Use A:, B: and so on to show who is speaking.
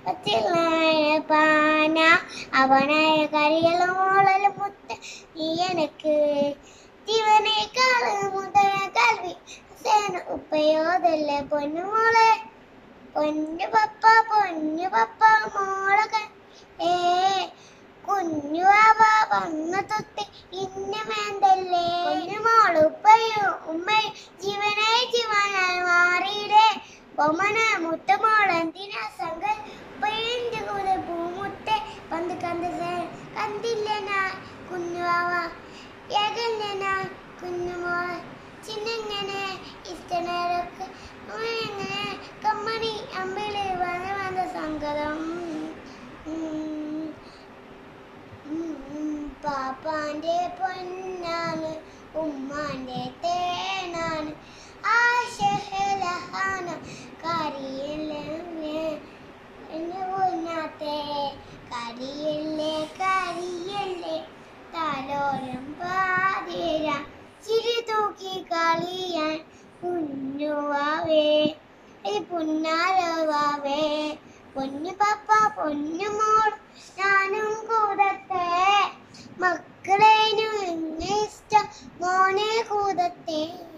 A: അച്ഛനായ പാന അവനായ കരികളും മോളലും മുത്ത നീ എനക്ക് ജീവനേക്കാൾ മുതല കൽവി സേന ഉപ്പയോതല്ലേ പൊന്നുമോളെ പൊന്നു പപ്പ പൊന്നു പപ്പ മോളെ ഏ കുഞ്ഞു അവ വന്ന തൊട്ട് ഇന്ന വേണ്ടല്ലേ കുഞ്ഞുമോള് ഉപ്പയും ഉമ്മയും ജീവനെ ജീവനായി മാറിയിടേ ബൊമ്മന മുത്തമോൾ എന്തിനാ സംഘം ഉപ്പയിന്റെ കൂടെ പൂമുട്ടെ പന്ത് കണ്ട് കണ്ടില്ല ഞാൻ കുഞ്ഞുവാവ ഏകഞ്ഞന കുഞ്ഞുമോൾ ചിന്നങ്ങനെ ഇഷ്ടനേരൊക്കെ എങ്ങനെ കമ്മണി അമ്പിളി വന്ന വന്ന സങ്കടം ഉം. ഉം. പാപ്പാന്റെ പൊന്നാണ് ഉമ്മാന്റെ തേനാണ് ആശഹലഹാന കരിയല്ലേ എന്നെ പൊന്നാത്തെ കരിയല്ലേ കരിയല്ലേ തലോരം പാതിര ചിരി തൂക്കി കളിയാൻ കുഞ്ഞുവാവേ ഈ പുന്നാരവാവേ പൊന്നു പപ്പ പൊന്നു മോൾ ഞാനും കൂടത്തെ മക്കളേനും എന്നെ ഇഷ്ടം മോനെ കൂടത്തെ